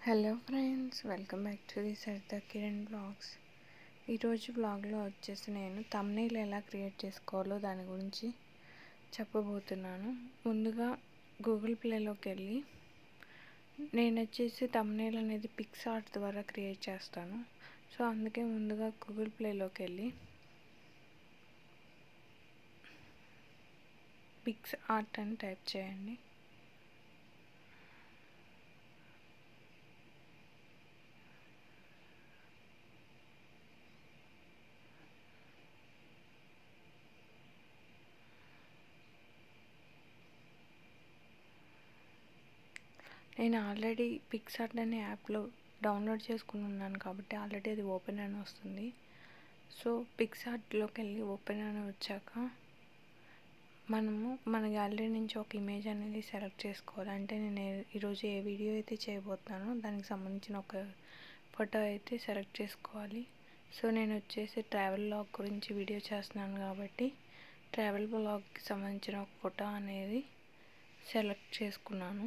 hello friends welcome back to the Saritha Kiran blogs ఈరోజు బ్లాగ్లో వచ్చేసి నేను తమ్నైల్ ఎలా క్రియేట్ చేసుకోవాలో దాని గురించి చెప్పబోతున్నాను ముందుగా గూగుల్ ప్లేలోకి వెళ్ళి నేను వచ్చేసి తమ్నైల్ అనేది పిక్స్ ఆర్ట్ ద్వారా క్రియేట్ చేస్తాను సో అందుకే ముందుగా గూగుల్ ప్లేలోకి వెళ్ళి పిక్స్ ఆర్ట్ అని టైప్ చేయండి నేను ఆల్రెడీ పిక్సార్ట్ అనే యాప్లో డౌన్లోడ్ చేసుకుని ఉన్నాను కాబట్టి ఆల్రెడీ అది ఓపెన్ అని వస్తుంది సో పిక్సార్ట్లోకి వెళ్ళి ఓపెన్ అని వచ్చాక మనము మన గ్యాలరీ నుంచి ఒక ఇమేజ్ అనేది సెలెక్ట్ చేసుకోవాలి అంటే నేను ఈరోజు ఏ వీడియో అయితే చేయబోతున్నానో దానికి సంబంధించిన ఒక ఫోటో అయితే సెలెక్ట్ చేసుకోవాలి సో నేను వచ్చేసి ట్రావెల్ బ్లాగ్ గురించి వీడియో చేస్తున్నాను కాబట్టి ట్రావెల్ బ్లాగ్కి సంబంధించిన ఒక ఫోటో అనేది సెలెక్ట్ చేసుకున్నాను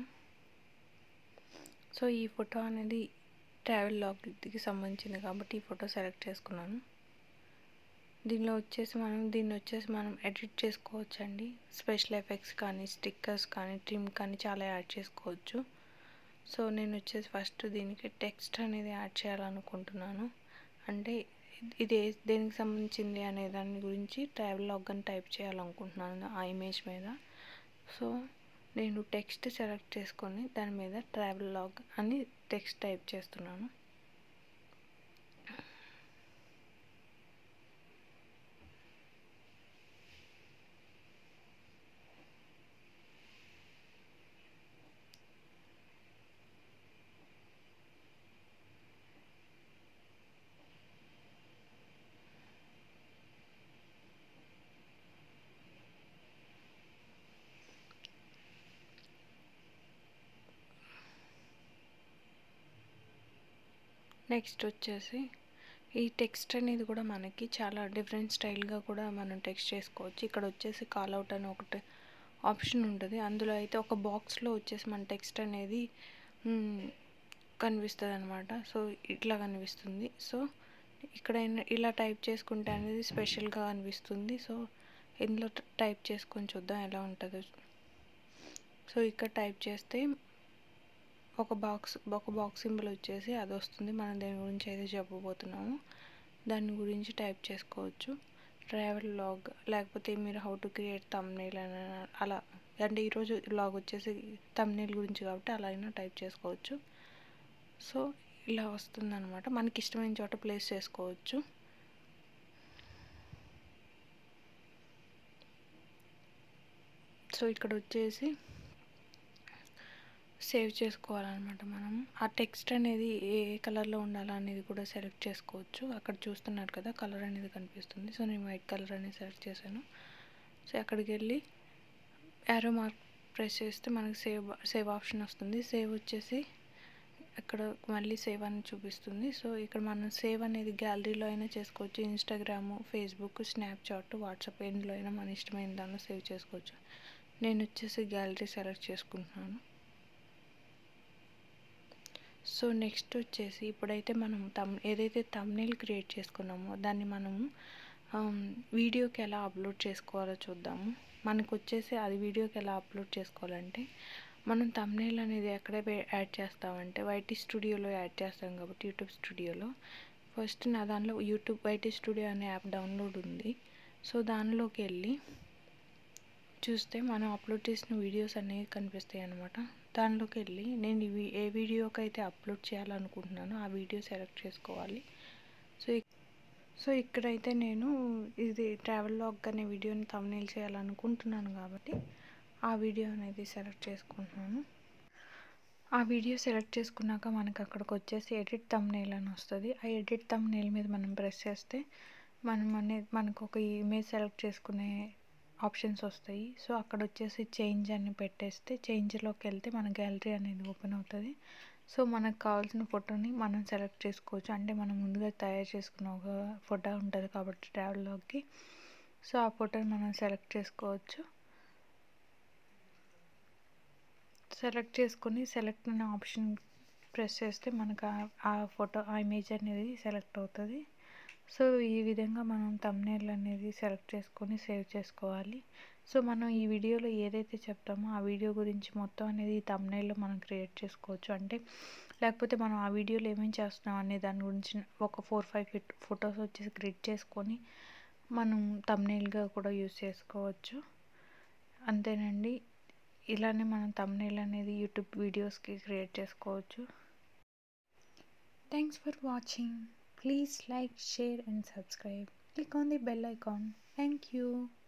సో ఈ ఫోటో అనేది ట్రావెల్ లాగ్కి సంబంధించింది కాబట్టి ఈ ఫోటో సెలెక్ట్ చేసుకున్నాను దీనిలో వచ్చేసి మనం దీన్ని వచ్చేసి మనం ఎడిట్ చేసుకోవచ్చు అండి స్పెషల్ ఎఫెక్ట్స్ కానీ స్టిక్కర్స్ కానీ ట్రిమ్ కానీ చాలా యాడ్ చేసుకోవచ్చు సో నేను వచ్చేసి ఫస్ట్ దీనికి టెక్స్ట్ అనేది యాడ్ చేయాలనుకుంటున్నాను అంటే ఇది దేనికి సంబంధించింది అనే దాని గురించి ట్రావెల్ లాగ్ అని టైప్ చేయాలనుకుంటున్నాను ఆ ఇమేజ్ మీద సో నేను టెక్స్ట్ సెలెక్ట్ చేసుకొని దాని మీద ట్రావెల్ లాగ్ అని టెక్స్ట్ టైప్ చేస్తున్నాను నెక్స్ట్ వచ్చేసి ఈ టెక్స్ట్ అనేది కూడా మనకి చాలా డిఫరెంట్ స్టైల్గా కూడా మనం టెక్స్ట్ చేసుకోవచ్చు ఇక్కడ వచ్చేసి కాల్ అవుట్ అని ఒకటి ఆప్షన్ ఉంటుంది అందులో అయితే ఒక బాక్స్లో వచ్చేసి మన టెక్స్ట్ అనేది కనిపిస్తుంది అనమాట సో ఇట్లా కనిపిస్తుంది సో ఇక్కడ ఇలా టైప్ చేసుకుంటే అనేది స్పెషల్గా కనిపిస్తుంది సో ఇందులో టైప్ చేసుకొని చూద్దాం ఎలా ఉంటుందో సో ఇక్కడ టైప్ చేస్తే ఒక బాక్స్ ఒక బాక్స్ సింబల్ వచ్చేసి అది వస్తుంది మనం దేని గురించి అయితే చెప్పబోతున్నామో దాని గురించి టైప్ చేసుకోవచ్చు ట్రావెల్ లాగ్ లేకపోతే మీరు హౌ టు క్రియేట్ తమ్నేల్ అని అలా అంటే ఈరోజు లాగ్ వచ్చేసి తమ్నేల్ గురించి కాబట్టి అలా అయినా టైప్ చేసుకోవచ్చు సో ఇలా వస్తుంది అనమాట మనకి ఇష్టమైన చోట ప్లేస్ చేసుకోవచ్చు సో ఇక్కడ వచ్చేసి సేవ్ చేసుకోవాలన్నమాట మనం ఆ టెక్స్ట్ అనేది ఏ కలర్లో ఉండాలా అనేది కూడా సెలెక్ట్ చేసుకోవచ్చు అక్కడ చూస్తున్నారు కదా కలర్ అనేది కనిపిస్తుంది సో నేను వైట్ కలర్ అనేది సెలెక్ట్ చేశాను సో అక్కడికి వెళ్ళి యారో మార్క్ ప్రెస్ చేస్తే మనకి సేవ్ సేవ్ ఆప్షన్ వస్తుంది సేవ్ వచ్చేసి ఇక్కడ మళ్ళీ సేవ్ అని చూపిస్తుంది సో ఇక్కడ మనం సేవ్ అనేది గ్యాలరీలో అయినా చేసుకోవచ్చు ఇన్స్టాగ్రాము ఫేస్బుక్ స్నాప్చాట్ వాట్సాప్ ఎందులో అయినా మన ఇష్టమైన దానిలో సేవ్ చేసుకోవచ్చు నేను వచ్చేసి గ్యాలరీ సెలెక్ట్ చేసుకుంటున్నాను సో నెక్స్ట్ వచ్చేసి ఇప్పుడైతే మనం తమ్ ఏదైతే తమ్నేల్ క్రియేట్ చేసుకున్నామో దాన్ని మనము వీడియోకి ఎలా అప్లోడ్ చేసుకోవాలో చూద్దాము మనకు వచ్చేసి అది వీడియోకి ఎలా అప్లోడ్ చేసుకోవాలంటే మనం తమ్నేల్ అనేది ఎక్కడ యాడ్ చేస్తామంటే వైటీ స్టూడియోలో యాడ్ చేస్తాం కాబట్టి యూట్యూబ్ స్టూడియోలో ఫస్ట్ నా దానిలో యూట్యూబ్ వైటీ స్టూడియో అనే యాప్ డౌన్లోడ్ ఉంది సో దానిలోకి వెళ్ళి చూస్తే మనం అప్లోడ్ చేసిన వీడియోస్ అనేవి కనిపిస్తాయి అనమాట దానిలోకి వెళ్ళి నేను ఇవి ఏ వీడియోకి అయితే అప్లోడ్ చేయాలనుకుంటున్నానో ఆ వీడియో సెలెక్ట్ చేసుకోవాలి సో సో ఇక్కడైతే నేను ఇది ట్రావెల్ లాగ్ అనే వీడియోని తమ్నేల్ చేయాలనుకుంటున్నాను కాబట్టి ఆ వీడియో అనేది సెలెక్ట్ చేసుకుంటున్నాను ఆ వీడియో సెలెక్ట్ చేసుకున్నాక మనకు అక్కడికి వచ్చేసి ఎడిట్ తమ్నేల్ అని వస్తుంది ఆ ఎడిట్ తమ్నేల్ మీద మనం ప్రెస్ చేస్తే మనం అనేది మనకు ఒక ఇమేజ్ సెలెక్ట్ చేసుకునే ఆప్షన్స్ వస్తాయి సో అక్కడ వచ్చేసి చేంజ్ అని పెట్టేస్తే చేంజ్లోకి వెళ్తే మన గ్యాలరీ అనేది ఓపెన్ అవుతుంది సో మనకు కావాల్సిన ఫోటోని మనం సెలెక్ట్ చేసుకోవచ్చు అంటే మనం ముందుగా తయారు చేసుకున్న ఒక ఫోటో ఉంటుంది కాబట్టి ట్రావెల్ లాగ్కి సో ఆ ఫోటోని మనం సెలెక్ట్ చేసుకోవచ్చు సెలెక్ట్ చేసుకొని సెలెక్ట్ అనే ఆప్షన్ ప్రెస్ చేస్తే మనకు ఆ ఫోటో ఆ ఇమేజ్ అనేది సెలెక్ట్ అవుతుంది సో ఈ విధంగా మనం తమ్నేల్ అనేది సెలెక్ట్ చేసుకొని సేవ్ చేసుకోవాలి సో మనం ఈ వీడియోలో ఏదైతే చెప్తామో ఆ వీడియో గురించి మొత్తం అనేది ఈ తమ్నేల్లో మనం క్రియేట్ చేసుకోవచ్చు అంటే లేకపోతే మనం ఆ వీడియోలో ఏమేమి చేస్తున్నాం అనే దాని గురించి ఒక ఫోర్ ఫైవ్ ఫిట్ ఫొటోస్ వచ్చేసి క్రియేట్ చేసుకొని మనం తమ్నేల్గా కూడా యూస్ చేసుకోవచ్చు అంతేనండి ఇలానే మనం తమ్నేల్ అనేది యూట్యూబ్ వీడియోస్కి క్రియేట్ చేసుకోవచ్చు thanks for watching please like share and subscribe click on the bell icon thank you